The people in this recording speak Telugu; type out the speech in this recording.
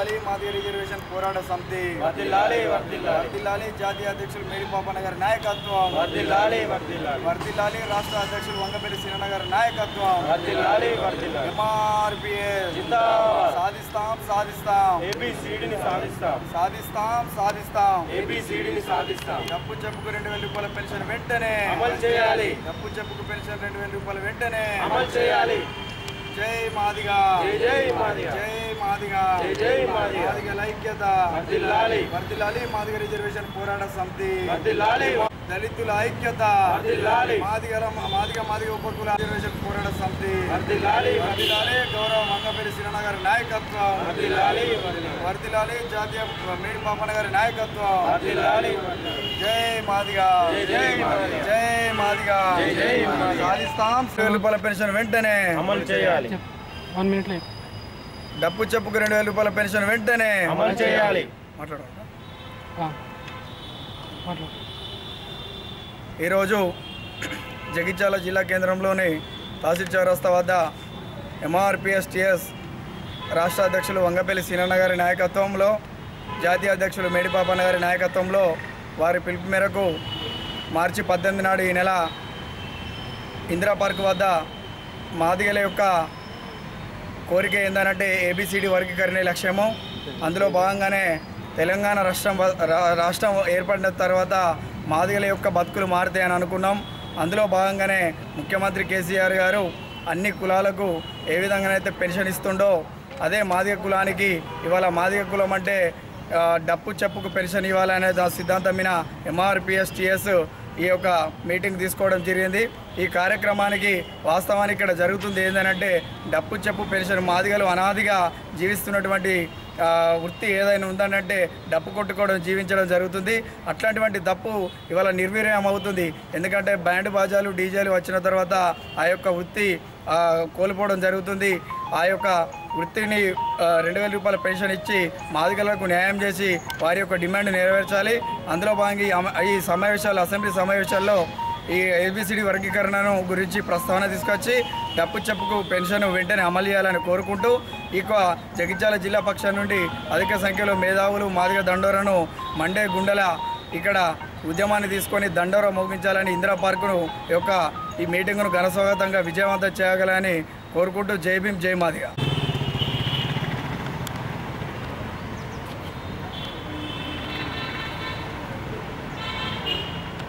వర్దిల్లాలి మాదిగ రిజర్వేషన్ పోరాట సమితి వర్దిల్లాలి వర్దిల్లాలి వర్దిల్లాలి జాతీయ అధ్యక్షులు మేడిపాపన్న గారి నాయకత్వం వర్దిల్లాలి వర్దిల్లాలి వర్దిల్లాలి రాష్ట్ర అధ్యక్షులు వంగపల్లి శ్రీనన్న గారి నాయకత్వం వర్దిల్లాలి వర్దిల్లాలి ఎంఆర్పిఎస్ జిందాబాద్ సాధిస్తాం సాధిస్తాం ఏబిసిడిని సాధిస్తాం సాధిస్తాం సాధిస్తాం ఏబిసిడిని సాధిస్తాం డబ్బు చెప్పుకు రెండు వేల రూపాయల పెన్షన్ వెంటనే అమలు చేయాలి డబ్బు చెప్పుకు పెన్షన్ రెండు వేల రూపాయలు వెంటనే అమలు చేయాలి జై మాదిగా జై జై మాదిగ జై మాదిగా జై జై మాదిగ. మాదిగల ఐక్యత వర్దిల్లాలి వర్దిల్లాలి మాదిగ రిజర్వేషన్ పోరాట సమితి వర్దిల్లాలి దళితుల ఐక్యత వర్దిల్లాలి మాదిగల మాదిగ మాదిగ ఉపకుల రిజర్వేషన్ పోరాట సమితి వర్దిల్లాలి వర్దిల్లాలి గౌరవ మంగపల్లి శ్రీనన్న గారి నాయకత్వం వర్దిల్లాలి వర్దిల్లాలి వర్దిల్లాలి జాతీయ మేడి పాపన్న గారి నాయకత్వం వర్దిల్లాలి జై మాదిగా జై జై మాదిగ. జై మాదిగా జై జై మాదిగ. సాధిస్తాం వేల రూపాయల పెన్షన్ వెంటనే అమలు చేయాలి వన్ మినిట్ లేదు డబ్బు చెప్పుకు రెండు వేల రూపాయల పెన్షన్ వెంటనే అమలు చేయాలి మాట్లాడు మాట్లాడు ఈరోజు జగిత్యాల జిల్లా కేంద్రంలోని తహసీల్ చౌరస్తా వద్ద ఎంఆర్పిఎస్టిఎస్ రాష్ట్ర అధ్యక్షులు వంగపల్లి సీనన్న గారి నాయకత్వంలో జాతీయ అధ్యక్షులు మేడిపాపన్న గారి నాయకత్వంలో వారి పిలుపు మేరకు మార్చి పద్దెనిమిది నాడు ఈ నెల ఇందిరా పార్క్ వద్ద మాదిగల యొక్క కోరిక ఏంటంటే ఏబిసిడి వర్గీకరణ లక్ష్యము అందులో భాగంగానే తెలంగాణ రాష్ట్రం వ- రా- రాష్ట్రం ఏర్పడిన తర్వాత మాదిగల యొక్క బతుకులు మారుతాయని అనుకున్నాం అందులో భాగంగానే ముఖ్యమంత్రి కేసీఆర్ గారు అన్ని కులాలకు ఏ విధంగానైతే పెన్షన్ ఇస్తుండో అదే మాదిగ కులానికి ఇవాళ మాదిగ కులం అంటే ఆ, డప్పు చెప్పుకు పెన్షన్ ఇవ్వాలనే దా సిద్ధాంతం మీద ఎంఆర్పిఎస్టిఎస్ ఈ యొక్క మీటింగ్ తీసుకోవడం జరిగింది ఈ కార్యక్రమానికి వాస్తవానికి ఇక్కడ జరుగుతుంది ఏంటంటే డప్పు చెప్పు పెన్షన్ మాదిగలు అనాదిగా జీవిస్తున్నటువంటి ఆ, వృత్తి ఏదైనా ఉందనంటే డప్పు కొట్టుకోవడం జీవించడం జరుగుతుంది అట్లాంటివంటి దప్పు ఇవాళ నిర్వీర్యం అవుతుంది ఎందుకంటే బ్యాండ్ బాజాలు డీజేలు వచ్చిన తర్వాత ఆ యొక్క వృత్తి ఆ, కోల్పోవడం జరుగుతుంది ఆ యొక్క వృత్తిని ఆ, రెండు వేల రూపాయల పెన్షన్ ఇచ్చి మాదిగలకు న్యాయం చేసి వారి యొక్క డిమాండ్ నెరవేర్చాలి అందులో భాగంగా ఈ అమ- ఈ సమావేశాలు అసెంబ్లీ సమావేశాల్లో ఈ ఏబిసిడి వర్గీకరణను గురించి ప్రస్తావన తీసుకొచ్చి డప్పు చెప్పుకు పెన్షన్ వెంటనే అమలు చేయాలని కోరుకుంటూ ఇక జగిత్యాల జిల్లా పక్షం నుండి అధిక సంఖ్యలో మేధావులు మాదిగ దండోరను మండే గుండెల ఇక్కడ ఉద్యమాన్ని తీసుకొని దండోర మోగించాలని ఇందిరా పార్కును యొక్క ఈ మీటింగ్ను ఘనస్వాగతంగా విజయవంతం చేయగలని కోరుకుంటూ జై భీమ్ జై మాదిగ